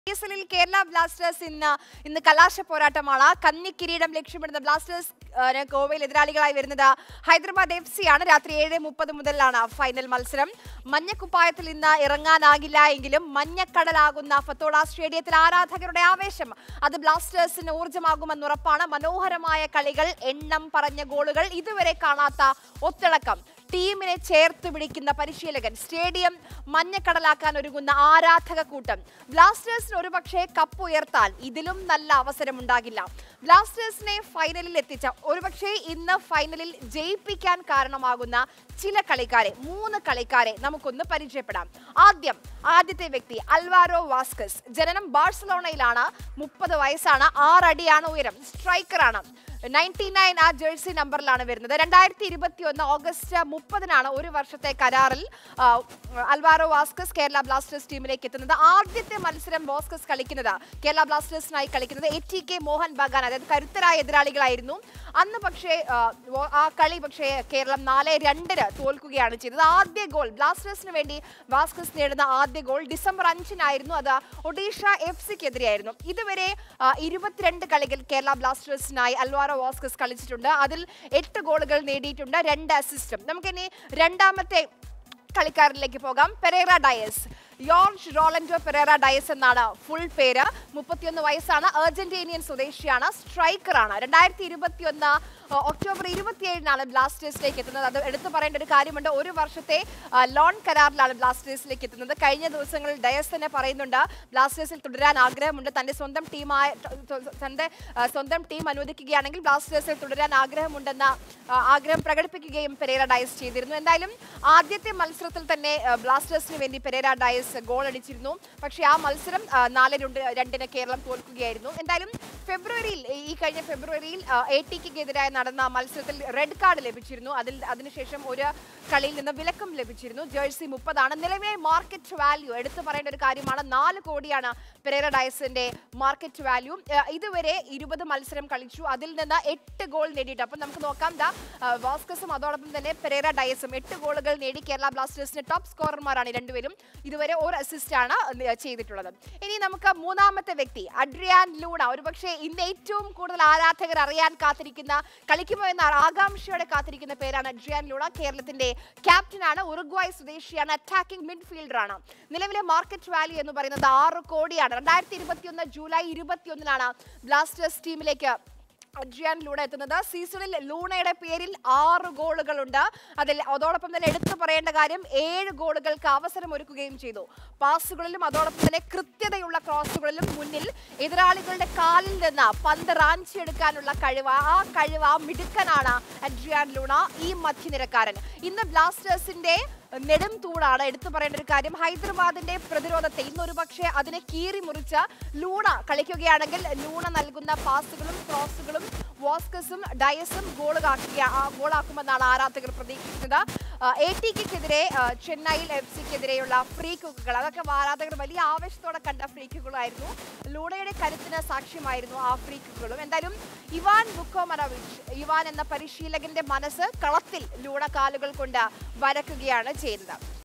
I S എല്ലിൽ Kerala Blasters ഇന്ന് ഇന്ന് കലാശ പോരാട്ടമാണ് കന്നി കിരീടം ലക്ഷ്യമിടുന്ന ബ്ലാസ്റ്റേഴ്സ് ആ, ഗോവയിൽ എതിരാളികളായി വരുന്നത് ഹൈദരാബാദ് എഫ് സി ആണ് രാത്രി ഏഴ് മുപ്പത് മുതലാണ് ഫൈനൽ മത്സരം മഞ്ഞക്കുപ്പായത്തിൽ ഇന്ന് ഇറങ്ങാനാകില്ല എങ്കിലും മഞ്ഞക്കടലാകുന്ന ഫത്തോള സ്റ്റേഡിയത്തിൽ ആരാധകരുടെ ആവേശം അത് ബ്ലാസ്റ്റേഴ്സിന് ഊർജ്ജമാകുമെന്ന് ഉറപ്പാണ് മനോഹരമായ കളികൾ എണ്ണം പറഞ്ഞ ഗോളുകൾ ഇതുവരെ കാണാത്ത ഒത്തിളക്കം ടീമിനെ ചേർത്ത് പിടിക്കുന്ന പരിശീലകൻ സ്റ്റേഡിയം മഞ്ഞക്കടലാക്കാൻ ഒരുങ്ങുന്ന ആരാധക കൂട്ടം ബ്ലാസ്റ്റേഴ്സിന് ഒരുപക്ഷെ കപ്പ് ഉയർത്താൻ ഇതിലും നല്ല അവസരം ഉണ്ടാകില്ല ബ്ലാസ്റ്റേഴ്സിനെ ഫൈനലിൽ എത്തിച്ച ഒരുപക്ഷെ ഇന്ന് ഫൈനലിൽ ജയിപ്പിക്കാൻ കാരണമാകുന്ന ചില കളിക്കാരെ മൂന്ന് കളിക്കാരെ നമുക്കൊന്ന് പരിചയപ്പെടാം ആദ്യം ആദ്യത്തെ വ്യക്തി അൽവാരോ വാസ്കസ് ജനനം ബാഴ്സലോണയിലാണ് മുപ്പത് വയസ്സാണ് ആറടിയാണ് ഉയരം സ്ട്രൈക്കറാണ് നയൻറ്റി നയൻ ആ ജേഴ്സി നമ്പറിലാണ് വരുന്നത് രണ്ടായിരത്തി ഇരുപത്തി ഒന്ന് ഓഗസ്റ്റ് മുപ്പതിനാണ് ഒരു വർഷത്തെ കരാറിൽ ആ, അൽവാരോ വാസ്കസ് കേരള ബ്ലാസ്റ്റേഴ്സ് ടീമിലേക്ക് എത്തുന്നത് ആദ്യത്തെ മത്സരം വാസ്കസ് കളിക്കുന്നത് കേരള ബ്ലാസ്റ്റേഴ്സിനായി കളിക്കുന്നത് A T K Mohun Bagan അതായത് കരുത്തരായ എതിരാളികളായിരുന്നു അന്ന് പക്ഷേ ആ, വോ- ആ കളി പക്ഷേ കേരളം നാല് രണ്ടിന് തോൽക്കുകയാണ് ചെയ്തത് ആദ്യ ഗോൾ ബ്ലാസ്റ്റേഴ്സിന് വേണ്ടി വാസ്കസ് നേടുന്ന ആദ്യ ഗോൾ ഡിസംബർ അഞ്ചിനായിരുന്നു അത് ഒഡീഷ എഫ് സിക്കെതിരെയായിരുന്നു ഇതുവരെ ആ, ഇരുപത്തിരണ്ട് കളികൾ കേരള ബ്ലാസ്റ്റേഴ്സിനായി അൽവാറോ വാസ്കസ് കളിച്ചിട്ടുണ്ട് അതിൽ എട്ട് ഗോളുകൾ നേടിയിട്ടുണ്ട് രണ്ട് അസിസ്റ്റും നമുക്കിനി രണ്ടാമത്തെ കളിക്കാരിലേക്ക് പോകാം Pereyra Diaz Jorge Rolando Pereyra Diaz എന്നാണ് ഫുൾ പേര് മുപ്പത്തിയൊന്ന് വയസ്സാണ് അർജന്റീനിയൻ സ്വദേശിയാണ് സ്ട്രൈക്കറാണ് രണ്ടായിരത്തി ഇരുപത്തിയൊന്ന് ഒക്ടോബർ ഇരുപത്തിയേഴിനാണ് ബ്ലാസ്റ്റേഴ്സിലേക്ക് എത്തുന്നത് അത് എടുത്തു പറയേണ്ട ഒരു കാര്യമുണ്ട് ഒരു വർഷത്തെ ആ, ലോൺ കരാറിലാണ് ബ്ലാസ്റ്റേഴ്സിലേക്ക് എത്തുന്നത് കഴിഞ്ഞ ദിവസങ്ങളിൽ ഡയസ് തന്നെ പറയുന്നുണ്ട് ബ്ലാസ്റ്റേഴ്സിൽ തുടരാൻ ആഗ്രഹമുണ്ട് തന്റെ സ്വന്തം ടീമായ തന്റെ ആ, സ്വന്തം ടീം അനുവദിക്കുകയാണെങ്കിൽ ബ്ലാസ്റ്റേഴ്സിൽ തുടരാൻ ആഗ്രഹമുണ്ടെന്ന ആ, ആഗ്രഹം പ്രകടിപ്പിക്കുകയും പെരേര ഡയസ് ചെയ്തിരുന്നു എന്തായാലും ആദ്യത്തെ മത്സരത്തിൽ തന്നെ ആ, ബ്ലാസ്റ്റേഴ്സിന് വേണ്ടി പെരേര ഡയസ് ഗോൾ അടിച്ചിരുന്നു പക്ഷേ ആ മത്സരം ആ, നാല് രണ്ട് രണ്ടിന് കേരളം തോൽക്കുകയായിരുന്നു എന്തായാലും ഫെബ്രുവരിയിൽ ഈ കഴിഞ്ഞ ഫെബ്രുവരിയിൽ എ ടിക്കെതിരായി നടന്ന മത്സരത്തിൽ റെഡ് കാർഡ് ലഭിച്ചിരുന്നു അതിൽ അതിനുശേഷം ഒരു കളിയിൽ നിന്ന് വിലക്കും ലഭിച്ചിരുന്നു ജേഴ്സി മുപ്പതാണ് നിലവിലെ മാർക്കറ്റ് വാല്യൂ എടുത്തു പറയേണ്ട ഒരു കാര്യമാണ് നാല് കോടിയാണ് പെരേര ഡയസിന്റെ മാർക്കറ്റ് വാല്യൂ ഇതുവരെ ഇരുപത് മത്സരം കളിച്ചു അതിൽ നിന്ന് എട്ട് ഗോൾ നേടിയിട്ട് അപ്പം നമുക്ക് നോക്കാം ദാ ആ, വാസ്കസും അതോടൊപ്പം തന്നെ പെരേര ഡയസും എട്ട് ഗോളുകൾ നേടി കേരള ബ്ലാസ്റ്റേഴ്സിന്റെ ടോപ്പ് സ്കോറർമാരാണ് ഈ രണ്ടുപേരും ഇതുവരെ ഒരു അസിസ്റ്റ് ആണ് ന- ചെയ്തിട്ടുള്ളത് ഇനി നമുക്ക് മൂന്നാമത്തെ വ്യക്തി അഡ്രിയാൻ ലൂണ ഒരുപക്ഷെ ഇന്ന് ഏറ്റവും കൂടുതൽ ആരാധകർ അറിയാൻ കാത്തിരിക്കുന്ന കളിക്കുമോ എന്ന ആകാംക്ഷയോടെ കാത്തിരിക്കുന്ന പേരാണ് അഡ്രിയാൻ ലൂണ കേരളത്തിന്റെ ക്യാപ്റ്റനാണ് ഉറുഗ്വായ് സ്വദേശിയാണ് അറ്റാക്കിംഗ് മിഡ്ഫീൽഡറാണ് നിലവിലെ മാർക്കറ്റ് വാല്യൂ എന്ന് പറയുന്നത് ആറ് കോടിയാണ് രണ്ടായിരത്തി ഇരുപത്തിയൊന്ന് ജൂലൈ ഇരുപത്തിയൊന്നിനാണ് ബ്ലാസ്റ്റേഴ്സ് ടീമിലേക്ക് അഡ്രിയാൻ ലൂണ എത്തുന്നത് സീസണിൽ ലൂണയുടെ പേരിൽ ആറ് ഗോളുകളുണ്ട് അതിൽ അതോടൊപ്പം തന്നെ എടുത്തു പറയേണ്ട കാര്യം ഏഴ് ഗോളുകൾക്ക് അവസരമൊരുക്കുകയും ചെയ്തു പാസുകളിലും അതോടൊപ്പം തന്നെ കൃത്യതയുള്ള ക്രോസുകളിലും മുന്നിൽ എതിരാളികളുടെ കാലിൽ നിന്ന് പന്ത് റാഞ്ചിയെടുക്കാനുള്ള കഴിവ് ആ കഴിവ് ആ മിടുക്കനാണ് അഡ്രിയാൻ ലൂണ ഈ മധ്യനിരക്കാരൻ ഇന്ന് ബ്ലാസ്റ്റേഴ്സിന്റെ നെടും തൂണാണ് എടുത്തു പറയേണ്ട ഒരു കാര്യം ഹൈദരാബാദിന്റെ പ്രതിരോധത്തെ ഇന്നൊരു പക്ഷേ അതിനെ കീറി മുറിച്ച് ലൂണ കളിക്കുകയാണെങ്കിൽ ലൂണ നൽകുന്ന പാസുകളും ക്രോസുകളും വാസ്കസും ഡയസും ഗോളുകാക്കുക ഗോളാക്കുമെന്നാണ് ആരാധകർ പ്രതീക്ഷിക്കുന്നത് എ ടി കെക്കെതിരെ ചെന്നൈയിൽ എഫ് സിക്കെതിരെയുള്ള ഫ്രീ കുക്കുകൾ അതൊക്കെ ആരാധകർ വലിയ ആവേശത്തോടെ കണ്ട ഫ്രീ കുക്കുകളായിരുന്നു ലൂണയുടെ കരുത്തിന് സാക്ഷ്യമായിരുന്നു ആ ഫ്രീ കുക്കുകളും എന്തായാലും ഇവാൻ ബുക്കോമനോവിച്ച് ഇവാൻ എന്ന പരിശീലകന്റെ മനസ്സ് കളത്തിൽ ലൂണ കാലുകൾ കൊണ്ട് വരക്കുകയാണ് ചെയ്യുന്നത്